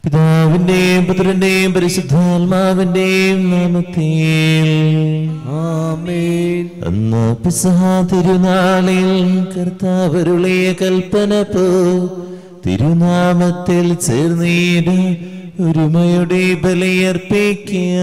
പിതാവിന്റെയും പുത്രന്റെയും പരിശുദ്ധാത്മാവിന്റെയും നാമത്തിൽ ആമേൻ അന്ന് പിസഹ തിരുനാളിൽ കർത്താവരുളിയ കൽപ്പന പോ തിരുനാമത്തിൽ ചേർന്നീട് ഒരുമയുടെ ബലിയർപ്പിക്കുക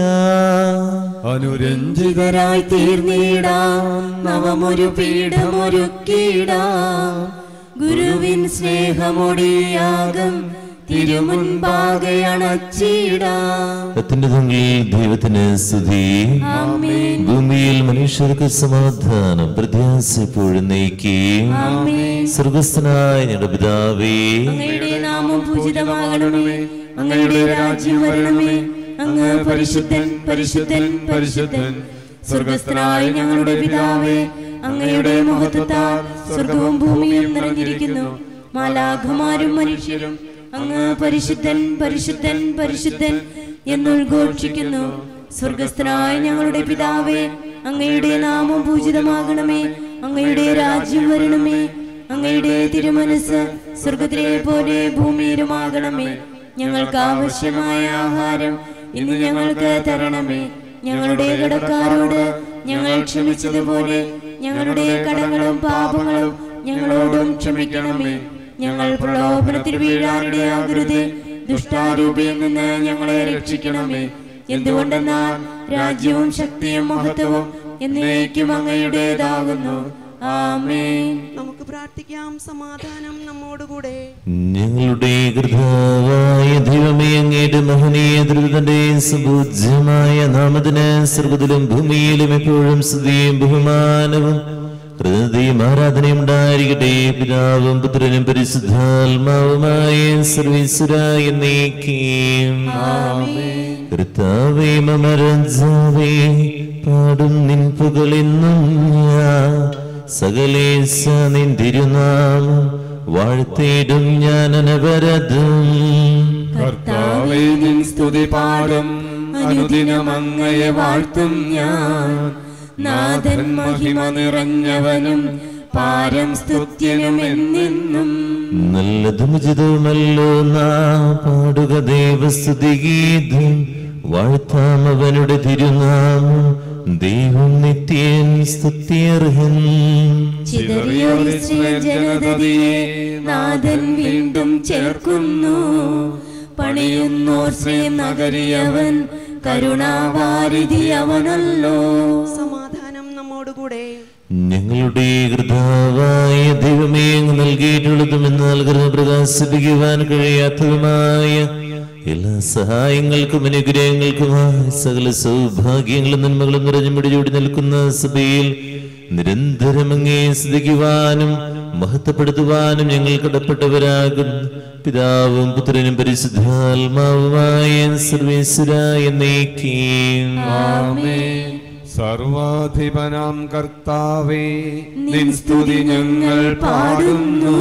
അനുരഞ്ജിതരായി തീർന്നിടാം നവമൊരു പീഠമൊരുക്കിടാം ഗുരുവിൻ സ്നേഹമൊടിയാകം തിരുമുൻപാകെ അണച്ചിടാം അത്തിന്റെ തങ്ങളിൽ ദൈവത്തിന് സ്തുതി ആമേൻ ഭൂമിയിൽ മനുഷ്യർക്ക് സമാധാനം പ്രത്യാശപ്പോഴും നയിക്കുകയും ആമേൻ സ്വർഗസ്ഥനായ ഞങ്ങളുടെ പിതാവേ അങ്ങയുടെ നാമം പൂജിതമാകണമേ അങ്ങയുടെ രാജ്യം വരണമേ അങ്ങ് പരിശുദ്ധൻ പരിശുദ്ധൻ പരിശുദ്ധൻ സ്വർഗസ്ഥനായ ഞങ്ങളുടെ പിതാവേ അങ്ങയുടെ മഹത്വത്താൽ സ്വർഗവും ഭൂമിയും നിറഞ്ഞിരിക്കുന്നു മാലാഖമാരും മനുഷ്യരും അങ്ങ് പരിശുദ്ധൻ പരിശുദ്ധൻ പരിശുദ്ധൻ എന്നുദ്ഘോഷിക്കുന്നു സ്വർഗസ്ഥനായ ഞങ്ങളുടെ പിതാവേ അങ്ങയുടെ നാമം പൂജിതമാകണമേ അങ്ങയുടെ രാജ്യം വരണമേ അങ്ങയുടെ തിരുമനസ് സ്വർഗത്തിലെ പോലെ ഭൂമിയിലുമാകണമേ ഞങ്ങൾക്ക് ആവശ്യമായ ആഹാരം ഇന്ന് ഞങ്ങൾക്ക് തരണമേ ഞങ്ങളുടെ കടക്കാരോട് ഞങ്ങൾ ക്ഷമിച്ചതുപോലെ ഞങ്ങളുടെ കടങ്ങളും പാപങ്ങളും ഞങ്ങളോടും ക്ഷമിക്കണമേ ഞങ്ങൾ പ്രലോഭനത്തിൽ വീഴാനിടയാകരുത് ദുഷ്ടാരൂപിയിൽ നിന്ന് ഞങ്ങളെ രക്ഷിക്കണമേ എന്തുകൊണ്ടെന്നാൽ രാജ്യവും ശക്തിയും മഹത്വവും എന്നേക്കും അങ്ങയുടേതാകുന്നു ആമേൻ നമുക്ക് പ്രാർത്ഥിക്കാം സമാധാനം നമ്മോടുകൂടെ ഞങ്ങളുടെ കൃതാവായ ദൈവമേ അങ്ങയുടെ മഹനീയ ദ്രുതന്റെ സുബൂജ്യമായ നാമത്തിന് സർവ്വതിലും ഭൂമിയിലും എപ്പോഴും സ്തുതിയും ബഹുമാനവും ഹൃദയം ആരാധനയും ഉണ്ടായിരിക്കട്ടെ പിതാവും പുത്രനും പരിശുദ്ധാത്മാവുമായ സർവീശ്വരായ നീക്കിയും കർത്താവേ മമ രാജാവേ പാടും നിൻ പുകളിന്നും ഞാൻ സകലേശ നിൻ തിരുനാമം വാഴ്ത്തിയിടും ഞാൻ അനവരതും കർത്താവേ നിൻ സ്തുതി പാടും അനുദിനം അങ്ങയെ വാഴ്ത്തും ഞാൻ നാഥൻ മഹിമ നിറഞ്ഞവനും പാരം സ്തുത്യനും എന്നെന്നും നല്ലതും ഉചിതവുമല്ലോ നാ പാടുക ദേവസ്തുതിഗീതം വാഴ്ത്താം അവനുടെ തിരുനാമം ദൈവം നിത്യൻ സ്തുത്യർഹൻ ചിതറിയൊരു ജനതയെ നാഥൻ വീണ്ടും ചേർക്കുന്നു പണിയുന്നോർ ശ്രീ നഗരിയവൻ കരുണാവാരിധി അവനല്ലോ സമാധാനം നമ്മോടുകൂടെ ഞങ്ങളുടെ കൃതാവായ ദൈവമേ അങ്ങ് നൽകിയിട്ടുള്ളതും എന്നാൽ കരുണ പ്രകാശിപ്പിക്കുവാൻ കഴിയാത്തതുമായ എല്ലാ സഹായങ്ങൾക്കും അനുഗ്രഹങ്ങൾക്കുമായി സകല സൗഭാഗ്യങ്ങളും നന്മകളും നിറഞ്ഞു മുടിചൂടി നിൽക്കുന്ന സഭയിൽ നിരന്തരം അങ്ങേ സ്തുതിക്കുവാനും മഹത്വപ്പെടുത്തുവാനും ഞങ്ങൾ കടപ്പെട്ടവരാകുന്നു പിതാവും പുത്രനും പരിശുദ്ധാത്മാവുമായ സർവേശ്വരായ നീക്കിയും ആമേൻ സർവാധിപനാം കർത്താവേ നിൻ സ്തുതി ഞങ്ങൾ പാടുന്നു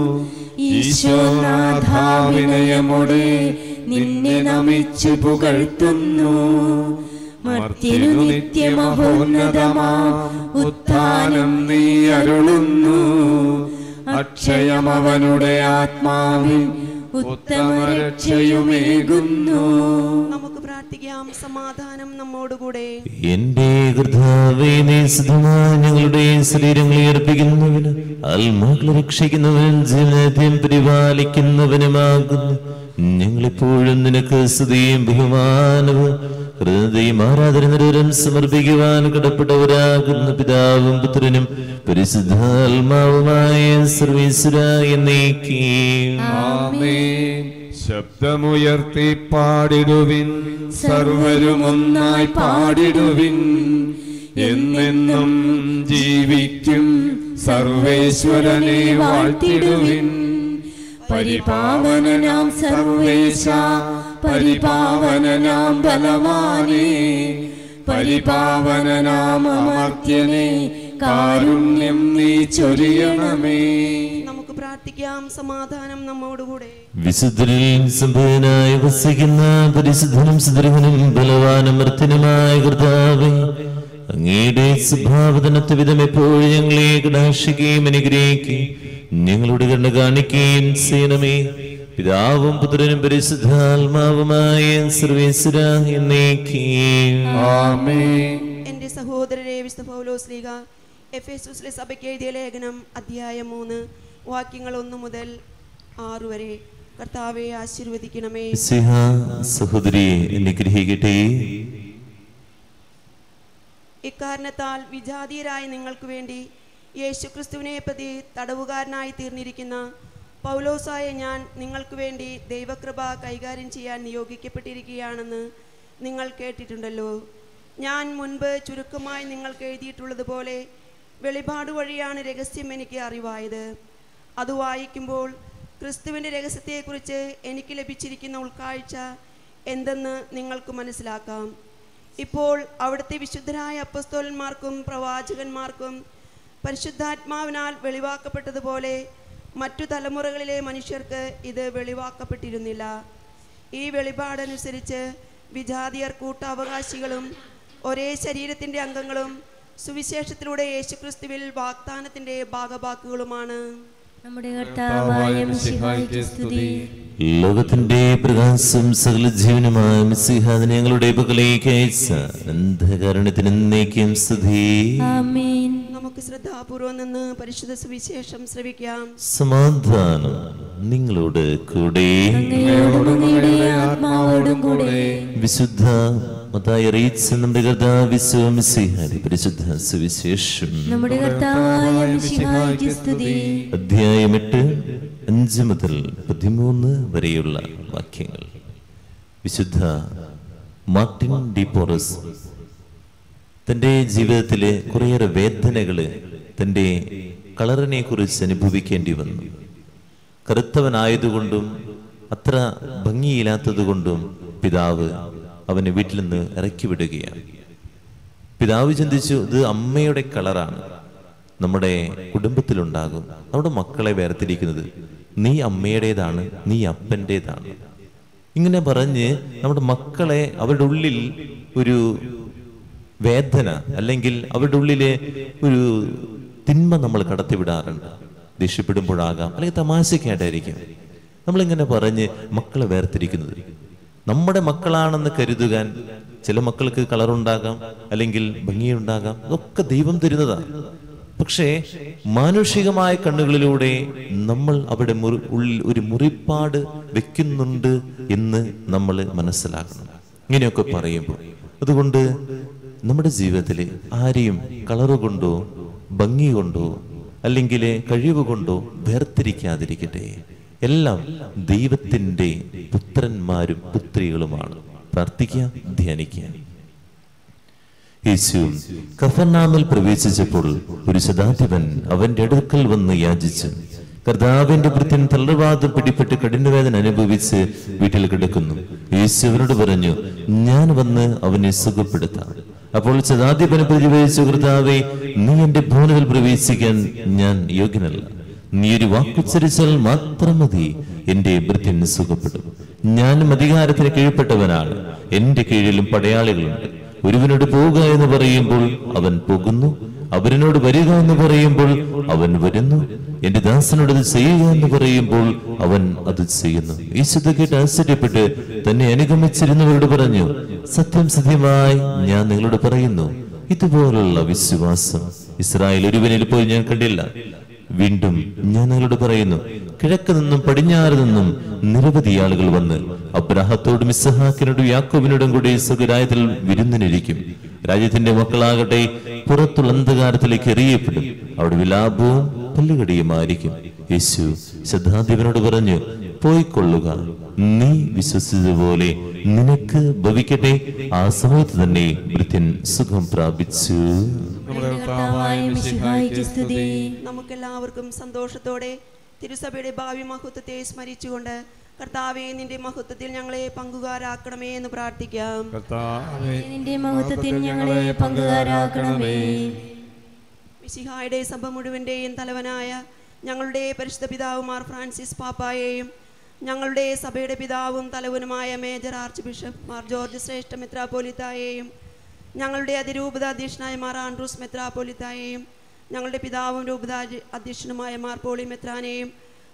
ഈശോനാഥാവിനയമോടെ നിന്നെ നമിച്ചു പുകഴ്ത്തുന്നു മർത്യനു നിത്യമഹോന്നതമാ ഉത്ഥാനം നീ അരുളുന്നു അക്ഷയമവനുടെ ആത്മാവിൽ ഉത്തമ രക്ഷയുമേകുന്നു നമുക്ക് പ്രാർത്ഥിക്കാം സമാധാനം നമ്മോടുകൂടെ എന്റെ കർത്താവേ നിസ്തുതമായ ഞങ്ങളുടെ ശരീരങ്ങളെ അർപ്പിക്കുന്നവന് ആത്മാക്കളെ രക്ഷിക്കുന്നവനും ജീവനത്യം പരിപാലിക്കുന്നവനുമാകുന്നു ഞങ്ങളിപ്പോഴും നിനക്ക് സ്തുതിയും ബഹുമാനവും ഹൃദയം ആരാധന നിരവരം സമർപ്പിക്കുവാൻ കടപ്പെട്ടവരാകുന്ന പിതാവും പുത്രനും പരിശുദ്ധാത്മാവുമായ സർവീശ്വരായ നീക്കിയും ആമേൻ ശബ്ദമുയർത്തി പാടിടുവിൻ സർവരും ഒന്നായി പാടിടുവിൻ എന്നെന്നും ജീവിക്കും സർവേശ്വരനെ വാഴ്ത്തിടുവിൻ പരിപാവനനാം സർവേശ പരിപാവനനാം ബലവാനേ പരിപാവനനാം അമർത്യനെ കാരുണ്യം നീ ചൊരിയണമേ നമുക്ക് പ്രാർത്ഥിക്കാം സമാധാനം നമ്മോടുകൂടെ വിശുദ്ധരിൽ സംഭവനായി വസിക്കുന്ന പരിശുദ്ധനും സുദൃഹനും ബലവാനും മർത്തനുമായ കർത്താവേ അങ്ങയുടെ സ്വഭാവതനത്വ വിധം എപ്പോഴും ഞങ്ങളെ കടാക്ഷിക്കുകയും അനുഗ്രഹിക്കുകയും ഞങ്ങളുടെ കണ്ണ് കാണിക്കുകയും ചെയ്യണമേ പിതാവും പുത്രനും പരിശുദ്ധാത്മാവുമായ സർവേശ്വര എന്നേക്കും ആമേൻ എന്റെ സഹോദരരെ വിശുദ്ധ പൗലോസ് ലീഗ എഫ് എസുസിലെ സഭയ്ക്ക് എഴുതിയ ലേഖനം അധ്യായം മൂന്ന് വാക്യങ്ങൾ ഒന്ന് മുതൽ ആറ് വരെ കർത്താവെ ആശീർവദിക്കണമേ സിഹ സഹോദരിയെ അനുഗ്രഹിക്കട്ടെ ഇക്കാരണത്താൽ വിജാതീയരായ നിങ്ങൾക്ക് വേണ്ടി യേശുക്രിസ്തുവിനെ പ്രതി തടവുകാരനായി തീർന്നിരിക്കുന്ന പൗലോസായ ഞാൻ നിങ്ങൾക്ക് വേണ്ടി ദൈവകൃപ കൈകാര്യം ചെയ്യാൻ നിയോഗിക്കപ്പെട്ടിരിക്കുകയാണെന്ന് നിങ്ങൾ കേട്ടിട്ടുണ്ടല്ലോ ഞാൻ മുൻപ് ചുരുക്കമായി നിങ്ങൾക്ക് എഴുതിയിട്ടുള്ളതുപോലെ വെളിപാട് വഴിയാണ് രഹസ്യം എനിക്ക് അറിവായത് അത് വായിക്കുമ്പോൾ ക്രിസ്തുവിൻ്റെ രഹസ്യത്തെക്കുറിച്ച് എനിക്ക് ലഭിച്ചിരിക്കുന്ന ഉൾക്കാഴ്ച എന്തെന്ന് നിങ്ങൾക്ക് മനസ്സിലാക്കാം ഇപ്പോൾ അവിടുത്തെ വിശുദ്ധരായ അപ്പസ്തോലന്മാർക്കും പ്രവാചകന്മാർക്കും പരിശുദ്ധാത്മാവിനാൽ വെളിവാക്കപ്പെട്ടതുപോലെ മറ്റു തലമുറകളിലെ മനുഷ്യർക്ക് ഇത് വെളിവാക്കപ്പെട്ടിരുന്നില്ല ഈ വെളിപാടനുസരിച്ച് വിജാതിയർ കൂട്ടാവകാശികളും ഒരേ ശരീരത്തിൻ്റെ അംഗങ്ങളും സുവിശേഷത്തിലൂടെ യേശുക്രിസ്തുവിൽ വാഗ്ദാനത്തിൻ്റെ ഭാഗവാക്കുകളുമാണ് നമ്മുടെ കർത്താവായ മിശിഹായ്ക്ക് സ്തുതി ലോകത്തിന്റെ പ്രകാശം സകല ജീവനുമായ മിസ്സിഹാദിനെ ഞങ്ങളുടെ പകലേക്ക് അയച്ച അന്ധകാരണത്തിന് എന്നേക്കും സ്തുതി ആമേൻ നമുക്ക് ശ്രദ്ധാപൂർവം നിന്ന് പരിശുദ്ധ സുവിശേഷം ശ്രവിക്കാം സമാധാനം നിങ്ങളോട് കൂടെ അങ്ങയോടും അങ്ങയുടെ ആത്മാവോടും കൂടെ വിശുദ്ധ മതായി അറിയിച്ച നമ്മുടെ കർത്താവിശ്വമിസിഹാരി പരിശുദ്ധ സുവിശേഷം നമ്മുടെ കർത്താവായ മിശിഹായ്ക്ക് സ്തുതി അധ്യായം എട്ട് അഞ്ച് മുതൽ പതിമൂന്ന് വരെയുള്ള വാക്യങ്ങൾ വിശുദ്ധ മാർട്ടിൻ ഡി പോറസ് തൻ്റെ ജീവിതത്തിലെ കുറേയേറെ വേദനകള് തൻ്റെ കളറിനെ കുറിച്ച് അനുഭവിക്കേണ്ടി വന്നു കറുത്തവനായതുകൊണ്ടും അത്ര ഭംഗിയില്ലാത്തതുകൊണ്ടും പിതാവ് അവനെ വീട്ടിൽ നിന്ന് ഇറക്കി വിടുകയാണ് പിതാവ് ചിന്തിച്ചു ഇത് അമ്മയുടെ കളറാണ് നമ്മുടെ കുടുംബത്തിലുണ്ടാകും നമ്മുടെ മക്കളെ വേർതിരിക്കുന്നത് നീ അമ്മയുടേതാണ് നീ അപ്പൻ്റെതാണ് ഇങ്ങനെ പറഞ്ഞ് നമ്മുടെ മക്കളെ അവരുടെ ഉള്ളിൽ ഒരു വേദന അല്ലെങ്കിൽ അവരുടെ ഉള്ളിലെ ഒരു തിന്മ നമ്മൾ കടത്തിവിടാറുണ്ട് ദേഷ്യപ്പെടുമ്പോഴാകാം അല്ലെങ്കിൽ തമാശക്കായിട്ടായിരിക്കും നമ്മളിങ്ങനെ പറഞ്ഞ് മക്കളെ വേർതിരിക്കുന്നത് നമ്മുടെ മക്കളാണെന്ന് കരുതുകാൻ ചില മക്കൾക്ക് കളറുണ്ടാകാം അല്ലെങ്കിൽ ഭംഗിയുണ്ടാകാം അതൊക്കെ ദൈവം തരുന്നതാണ് പക്ഷേ മാനുഷികമായ കണ്ണുകളിലൂടെ നമ്മൾ അവിടെ മുറി ഉള്ളിൽ ഒരു മുറിപ്പാട് വെക്കുന്നുണ്ട് എന്ന് നമ്മൾ മനസ്സിലാക്കണം ഇങ്ങനെയൊക്കെ പറയുമ്പോൾ അതുകൊണ്ട് നമ്മുടെ ജീവിതത്തിൽ ആരെയും കളറ് കൊണ്ടോ ഭംഗി കൊണ്ടോ അല്ലെങ്കിൽ കഴിവ് കൊണ്ടോ വേർതിരിക്കാതിരിക്കട്ടെ എല്ലാം ദൈവത്തിൻ്റെ പുത്രന്മാരും പുത്രികളുമാണ് പ്രാർത്ഥിക്കുക ധ്യാനിക്കുക യേശു കഫർനാമിൽ പ്രവേശിച്ചപ്പോൾ ഒരു ശതാധിപൻ അവന്റെ അടുക്കൽ വന്ന് യാചിച്ചു കർത്താവിന്റെ ഭൃത്യൻ തളർവാദം പിടിപെട്ട് കഠിനവേദന അനുഭവിച്ച് വീട്ടിൽ കിടക്കുന്നു യേശു അവനോട് പറഞ്ഞു ഞാൻ വന്ന് അവനെ സുഖപ്പെടുത്താം അപ്പോൾ ശതാധിപന് പ്രതിവേദിച്ചു കർത്താവെ നീ എന്റെ ഭവനത്തിൽ പ്രവേശിക്കാൻ ഞാൻ യോഗ്യനല്ല നീ ഒരു വാക്കുച്ചരിച്ചാൽ മാത്രം മതി എന്റെ ഭൃത്യൻ സുഖപ്പെടും ഞാനും അധികാരത്തിന് കീഴ്പ്പെട്ടവനാണ് എന്റെ കീഴിലും പടയാളികളുണ്ട് ഒരുവനോട് പോവുക എന്ന് പറയുമ്പോൾ അവൻ പോകുന്നു അവരനോട് വരിക എന്ന് പറയുമ്പോൾ അവൻ വരുന്നു എന്റെ ദാസനോട് അത് ചെയ്യുക എന്ന് പറയുമ്പോൾ അവൻ അത് ചെയ്യുന്നു ഈ ശുദ്ധ കേട്ട് ആശ്ചര്യപ്പെട്ട് തന്നെ അനുഗമിച്ചിരുന്നവരോട് പറഞ്ഞു സത്യം സത്യമായി ഞാൻ നിങ്ങളോട് പറയുന്നു ഇതുപോലുള്ള വിശ്വാസം ഇസ്രായേൽ ഒരുവനിൽ പോയി ഞാൻ കണ്ടില്ല വീണ്ടും ഞാൻ നിങ്ങളോട് പറയുന്നു കിഴക്ക് നിന്നും പടിഞ്ഞാറ് നിന്നും നിരവധി ആളുകൾ വന്ന് അബ്രാഹത്തോടും ഇസഹാക്കിനോടും യാക്കോബിനോടും കൂടി സ്വകരായത്തിൽ വിരുന്നിനിരിക്കും രാജ്യത്തിന്റെ മക്കളാകട്ടെ പുറത്തുള്ള അന്ധകാരത്തിലേക്ക് എറിയപ്പെടും അവിടെ വിലാപവും പല്ലുകടിയുമായിരിക്കും യേശു ശ്രദ്ധാധിപനോട് പറഞ്ഞു പോയിക്കൊള്ളുക നീ വിശ്വസിച്ചതുപോലെ നിനക്ക് ഭവിക്കട്ടെ ആ സമയത്ത് തന്നെ വൃത്യൻ സുഖം പ്രാപിച്ചു നമ്മുടെ കർത്താവായ മിശിഹായ്ക്ക് സ്തുതി നമുക്കെല്ലാവർക്കും സന്തോഷത്തോടെ തിരുസഭയുടെ ഭാവി മഹത്വത്തെ സ്മരിച്ചുകൊണ്ട് കർത്താവെ നിന്റെ മഹത്വത്തിൽ ഞങ്ങളെ പങ്കുകാരാക്കണമേ എന്ന് പ്രാർത്ഥിക്കാം കർത്താവേ നിന്റെ മഹത്വത്തിൽ ഞങ്ങളെ പങ്കുകാരാക്കണമേ മിശിഹായുടെ സഭ മുഴുവൻ്റെയും തലവനായ ഞങ്ങളുടെ പരിശുദ്ധ പിതാവ് മാർ ഫ്രാൻസിസ് പാപ്പായെയും ഞങ്ങളുടെ സഭയുടെ പിതാവും തലവനുമായ major archbishop Mar George ശ്രേഷ്ഠ മെത്രാപോലിത്തായെയും ഞങ്ങളുടെ അതിരൂപത അധ്യക്ഷനായ മാർ ആൻഡ്രൂസ് മെത്രാപോലിത്തായെയും ഞങ്ങളുടെ പിതാവും രൂപത അധ്യക്ഷനുമായ മാർ പോളി മെത്രാനെയും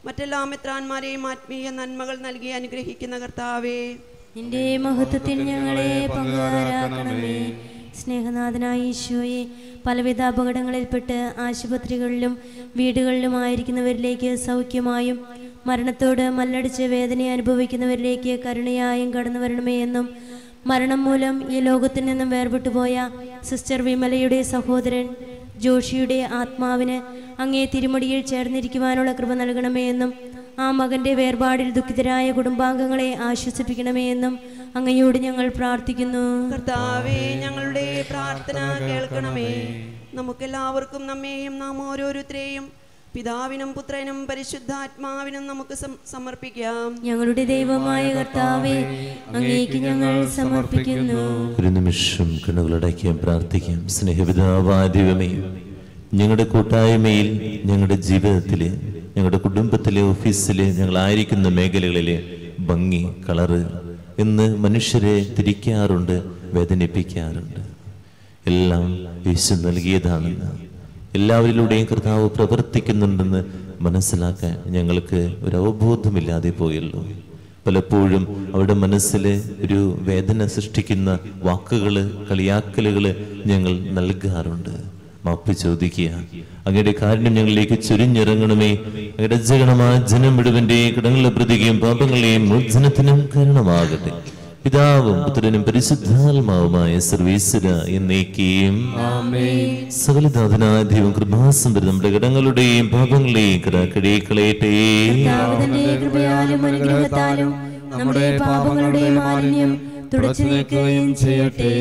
മറ്റെല്ലാ മെത്രാന്മാരെയും ആത്മീയ നന്മകൾ നൽകി അനുഗ്രഹിക്കുന്ന കർത്താവേ നിന്റെ മഹത്വത്തിൽ ഞങ്ങളെ പങ്കുകാരാക്കണമേ സ്നേഹനാഥനായ ഈശോയെ പലവിധ അപകടങ്ങളിൽപ്പെട്ട് ആശുപത്രികളിലും വീടുകളിലുമായിരിക്കുന്നവരിലേക്ക് സൗഖ്യമായും മരണത്തോട് മല്ലടിച്ച് വേദന അനുഭവിക്കുന്നവരിലേക്ക് കരുണയായും കടന്നു വരണമേ എന്നും മരണം മൂലം ഈ ലോകത്തിൽ നിന്നും വേർപെട്ടുപോയ സിസ്റ്റർ വിമലയുടെ സഹോദരൻ ജോഷിയുടെ ആത്മാവിന് അങ്ങേ തിരുമുടിയിൽ ചേർന്നിരിക്കുവാനുള്ള കൃപ നൽകണമേ എന്നും ആ മകന്റെ വേർപാടിൽ ദുഃഖിതരായ കുടുംബാംഗങ്ങളെ ആശ്വസിപ്പിക്കണമേ എന്നും അങ്ങയോട് ഞങ്ങൾ പ്രാർത്ഥിക്കുന്നു കർത്താവേ ഞങ്ങളുടെ പ്രാർത്ഥന കേൾക്കണമേ നമുക്കെല്ലാവർക്കും നമ്മെയും നാം ഓരോരുത്തരെയും പിതാവിനും പുത്രനും പരിശുദ്ധാത്മാവിനും നമുക്ക് സം- സമർപ്പിക്കാം ഞങ്ങളുടെ ദൈവമായ കർത്താവെ അങ്ങേക്ക് ഞങ്ങൾ സമർപ്പിക്കുന്നു ഒരു നിമിഷം കണ്ണുകളടയ്ക്കാൻ പ്രാർത്ഥിക്കാം സ്നേഹപിതാവായ ദൈവമേ ഞങ്ങളുടെ കൂട്ടായ്മയിൽ ഞങ്ങളുടെ ജീവിതത്തിലെ ഞങ്ങളുടെ കുടുംബത്തിലെ ഓഫീസിലെ ഞങ്ങളായിരിക്കുന്ന മേഖലകളിലെ ഭംഗി കളറ് എന്ന് മനുഷ്യരെ തിരിക്കാറുണ്ട് വേദനിപ്പിക്കാറുണ്ട് എല്ലാം യേശു നൽകിയതാണെന്ന് എല്ലാവരിലൂടെയും കർത്താവ് പ്രവർത്തിക്കുന്നുണ്ടെന്ന് മനസ്സിലാക്കാൻ ഞങ്ങൾക്ക് ഒരു അവബോധമില്ലാതെ പോയല്ലോ പലപ്പോഴും അവരുടെ മനസ്സിൽ ഒരു വേദന സൃഷ്ടിക്കുന്ന വാക്കുകള് കളിയാക്കലുകള് ഞങ്ങൾ നൽകാറുണ്ട് മാപ്പ് ചോദിക്കുക അങ്ങയുടെ കാരുണ്യം ഞങ്ങളിലേക്ക് ചുരിഞ്ഞിറങ്ങണമേ അങ്ങയുടെ ജഗണമായ ജനം മുഴുവന്റെ കടങ്ങളുടെ പ്രതികയും പാപങ്ങളെയും മോചനത്തിനും കാരണമാകട്ടെ പിതാവും പുത്രനും പരിശുദ്ധാത്മാവുമായ സർവീശ്വര എന്നേക്കെയും സകലനാഥനായ ദൈവം കൃപാസമ്പരം നമ്മുടെ കടങ്ങളുടെയും പാപങ്ങളെയും കടാക്കടേ കളയട്ടെ കർത്താവിന്റെ കൃപയാലും അനുഗ്രഹത്താലും നമ്മുടെ പാപങ്ങളുടെ മാലിന്യം തുടച്ചു നീക്കുകയും ചെയ്യട്ടെ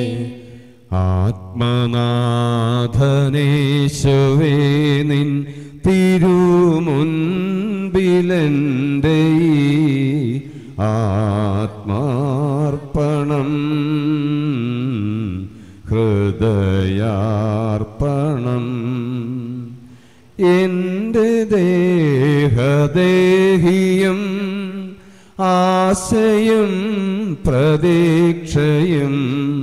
ആത്മനാഥനേശുവേ നിൻ തിരുമുൻപിലെൻ്റെ ഈ ആത്മാർപ്പണം ഹൃദയാർപ്പണം എൻ്റെ ദേഹദേഹിയും ആശയും പ്രതീക്ഷയും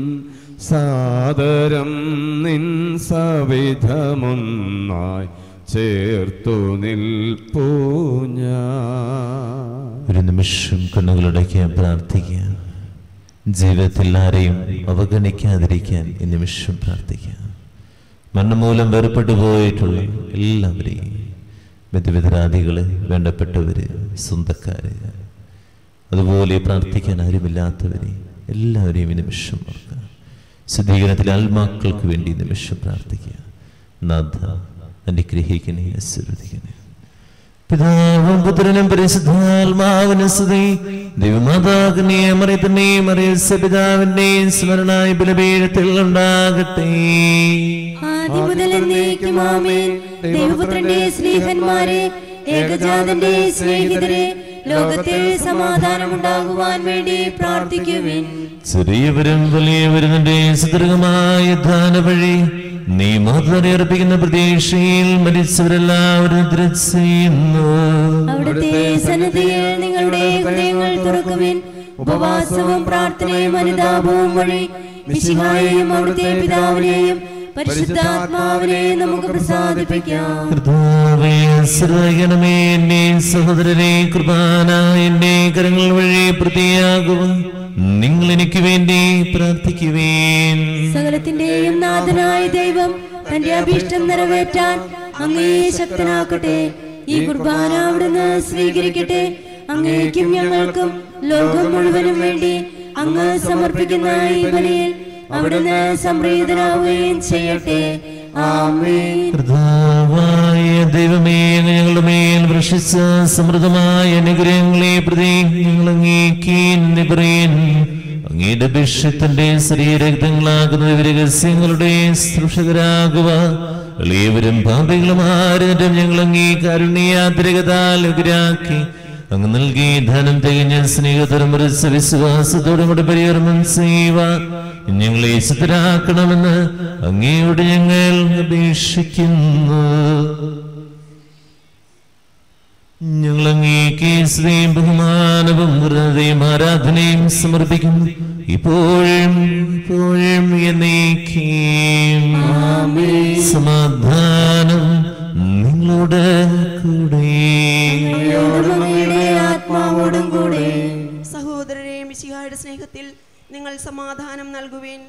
സാദരം നിൻ സവിധമൊന്നായി ചേർത്തു നിൽപ്പൂ ഞാൻ ഒരു നിമിഷം കണ്ണുകളടയ്ക്കാൻ പ്രാർത്ഥിക്കുക ജീവിതത്തിൽ ആരെയും അവഗണിക്കാതിരിക്കാൻ ഈ നിമിഷം പ്രാർത്ഥിക്കുക മരണം മൂലം വേർപെട്ടു പോയിട്ടുള്ള എല്ലാവരെയും ബന്ധുവിതരാദികള് വേണ്ടപ്പെട്ടവര് സ്വന്തക്കാര് അതുപോലെ പ്രാർത്ഥിക്കാൻ ആരുമില്ലാത്തവരെ എല്ലാവരെയും ഈ നിമിഷം ഓർക്കുക ശുദ്ധീകരണത്തിലെ ആത്മാക്കൾക്ക് വേണ്ടി ഈ നിമിഷം പ്രാർത്ഥിക്കുക നാഥ അനുഗ്രഹിക്കണേ ആശീർവദിക്കണേ പിതാവും പുത്രനും പരിശുദ്ധാത്മാവിനും സ്തുതി ദൈവമാതാവിനെ മറിയത്തിനെ മറിയസ പിതാവിന്റെയും സ്മരണായി ബലപീഠത്തിൽ ഉണ്ടാകട്ടെ ആദ്യം മുതൽ എന്നേക്കും ആമേൻ ദൈവപുത്രന്റെ സ്നേഹന്മാരെ ഏകജാതന്റെ സ്നേഹിതരെ ലോകത്തിൽ സമാധാനമുണ്ടാകുവാൻ വേണ്ടി പ്രാർത്ഥിക്കുവിൻ ചെറിയവരും വലിയവരും നിന്റെ സുദീർഘമായ ധാന വഴി നീ മാത്രം അർപ്പിക്കുന്ന പ്രതീക്ഷയിൽ മരിച്ചവരെല്ലാവരും ചെയ്യുന്നു അവിടുത്തെ സന്നിധിയിൽ നിങ്ങളുടെ ഹൃദയങ്ങൾ തുറക്കുവിൻ ഉപവാസവും പ്രാർത്ഥനയും അനുതാപവും വഴി മിശിഹായെയും അവിടുത്തെ പിതാവിനെയും പരിശുദ്ധാത്മാവിനെയും നമുക്ക് പ്രസാദിപ്പിക്കാം കർത്താവേ, ആശ്രയിക്കണമേ എന്നെ സഹോദരനെ കൃപാന എന്റെ കരങ്ങൾ വഴി പ്രതിയാകുക നിങ്ങൾ എനിക്ക് വേണ്ടി പ്രാർത്ഥിക്കുവേൻ സകലത്തിന്റെയും നാഥനായ ദൈവം തന്റെ അഭീഷ്ടം നിറവേറ്റാൻ അങ്ങേ ശക്തനാക്കട്ടെ ഈ കുർബാന അവിടുന്ന് സ്വീകരിക്കട്ടെ അങ്ങേക്കും ഞങ്ങൾക്കും ലോകം മുഴുവനും വേണ്ടി അങ്ങ് സമർപ്പിക്കുന്ന ഈ ബലിയിൽ അവിടുന്ന് സംപ്രീതനാവുകയും ചെയ്യട്ടെ ആമേൻ കർത്താവായ ദൈവമേ അങ്ങ് ഞങ്ങളുടെ മേൽ വൃഷിച്ച സമൃദ്ധമായ അനുഗ്രഹങ്ങളെ പ്രതി ഞങ്ങൾ അങ്ങേക്ക് നന്ദി പറയുന്നു അങ്ങയുടെ ഭിഷത്തിന്റെ ശരീരക്തങ്ങളാകുന്ന രഹസ്യങ്ങളുടെ സൃഷകരാകുക എളിയവരും പാപികളുമാരും ഞങ്ങൾ അങ്ങേ കാരുണ്യാതിരകതാൽ ഉഗ്രാക്കി അങ്ങ് നൽകി ധനം തികഞ്ഞ സ്നേഹതരം ഒരു വിശ്വാസത്തോടും കൂടെ പരികർമ്മം ചെയ്യുക ഞങ്ങളെ ചിത്തരാക്കണമെന്ന് അങ്ങയോട് ഞങ്ങൾ അപേക്ഷിക്കുന്നു ഞങ്ങൾ അങ്ങേക്ക് സ്നേഹം ബഹുമാനവും ഹൃദയം ആരാധനയും സമർപ്പിക്കുന്നു ഇപ്പോഴും ഇപ്പോഴും എന്നേക്കും സമാധാനം നിങ്ങൾ നിങ്ങളോട് കൂടെ അങ്ങയോടും അങ്ങയുടെ ആത്മാവോടും കൂടെ സഹോദരരെ മിശിഹായുടെ സ്നേഹത്തിൽ നിങ്ങൾ സമാധാനം നൽകുവേൻ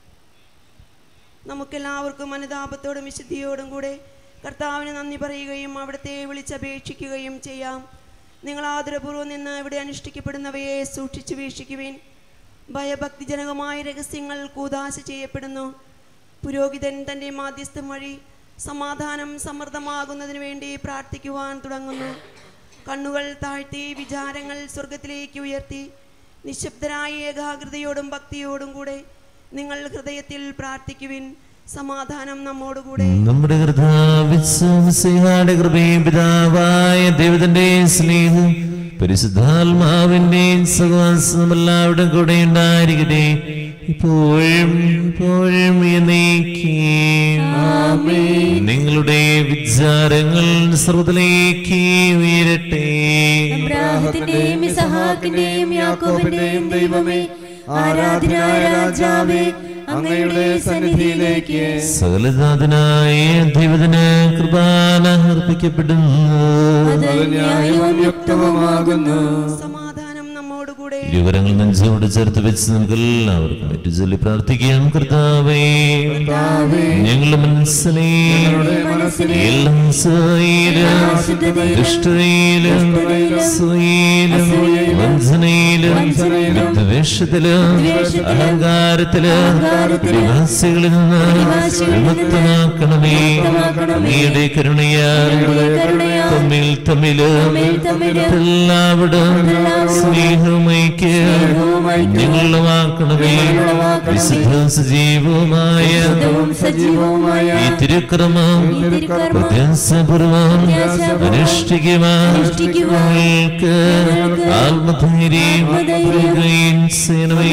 നമുക്കെല്ലാവർക്കും അനുതാപത്തോടും വിശുദ്ധിയോടും കൂടെ കർത്താവിന് നന്ദി പറയുകയും അവിടുത്തെ വിളിച്ചപേക്ഷിക്കുകയും ചെയ്യാം നിങ്ങൾ ആദരപൂർവ്വം നിന്ന് ഇവിടെ അനുഷ്ഠിക്കപ്പെടുന്നവയെ സൂക്ഷിച്ചു വീക്ഷിക്കുവിൻ ഭയഭക്തിജനകമായ രഹസ്യങ്ങൾ കൂതാശ ചെയ്യപ്പെടുന്നു പുരോഹിതൻ തൻ്റെ മാധ്യസ്ഥം വഴി സമാധാനം സമൃദ്ധമാകുന്നതിന് വേണ്ടി പ്രാർത്ഥിക്കുവാൻ തുടങ്ങുന്നു കണ്ണുകൾ താഴ്ത്തി വിചാരങ്ങൾ സ്വർഗത്തിലേക്ക് ഉയർത്തി നിശബ്ദരായ ഏകാഗ്രതയോടും ഭക്തിയോടും കൂടെ നിങ്ങൾ ഹൃദയത്തിൽ പ്രാർത്ഥിക്കുവിൻ സമാധാനം നമ്മോടുകൂടെ നമ്മുടെ കർത്താവിശ്വസിഹാടെ കൃപയും പിതാവായ ദൈവത്തിന്റെ സ്നേഹം പരിശുദ്ധാത്മാവിന്റെ സഹവാസം എല്ലാവരുടെ കൂടെ ഉണ്ടായിരിക്കട്ടെ ഇപ്പോഴും ഇപ്പോഴും എന്നേക്കും നിങ്ങളുടെ വിചാരങ്ങൾ സർവ്വത്തിലേക്ക് ഉയരട്ടെ അബ്രാഹത്തിന്റെയും ഇസഹാക്കിന്റെയും യാക്കോബിന്റെയും ദൈവമേ ആരാധനായ രാജാവേ അങ്ങയുടെ സന്നിധിയിലേക്ക് സകലനാഥനായ ദൈവത്തിന് കൃപാന അർപ്പിക്കപ്പെടുന്നു അത് ന്യായവും യുക്തവുമാകുന്നു സമാധാനം നമ്മോടുകൂടെ വിവരങ്ങൾ നെഞ്ചോട് ചേർത്ത് വെച്ച് നമുക്ക് എല്ലാവർക്കും ഏറ്റു ചൊല്ലി പ്രാർത്ഥിക്കാം കർത്താവേ ഞങ്ങളുടെ മനസ്സിനെ എല്ലാം സ്വയിലും ദുഷ്ടതയിലും സ്വയിലും വഞ്ചനയിലും വിദ്വേഷത്തിലും അഹങ്കാരത്തിലും നിവാസികളിൽ നിന്ന് വിമുക്തമാക്കണമേ അങ്ങയുടെ കരുണയാൽ തമ്മിൽ തമ്മിലും എല്ലാവിടും സ്നേഹമൈക്ക് ഞങ്ങളുമാക്കണമേ വിശുദ്ധ സജീവമായ സജീവവുമായ ഈ തിരുക്രമം പ്രത്യാസപൂർവം അനുഷ്ഠിക്കുവാൻ ഞങ്ങൾക്ക് ആത്മധൈര്യം നൽകുകയും ചെയ്യണമേ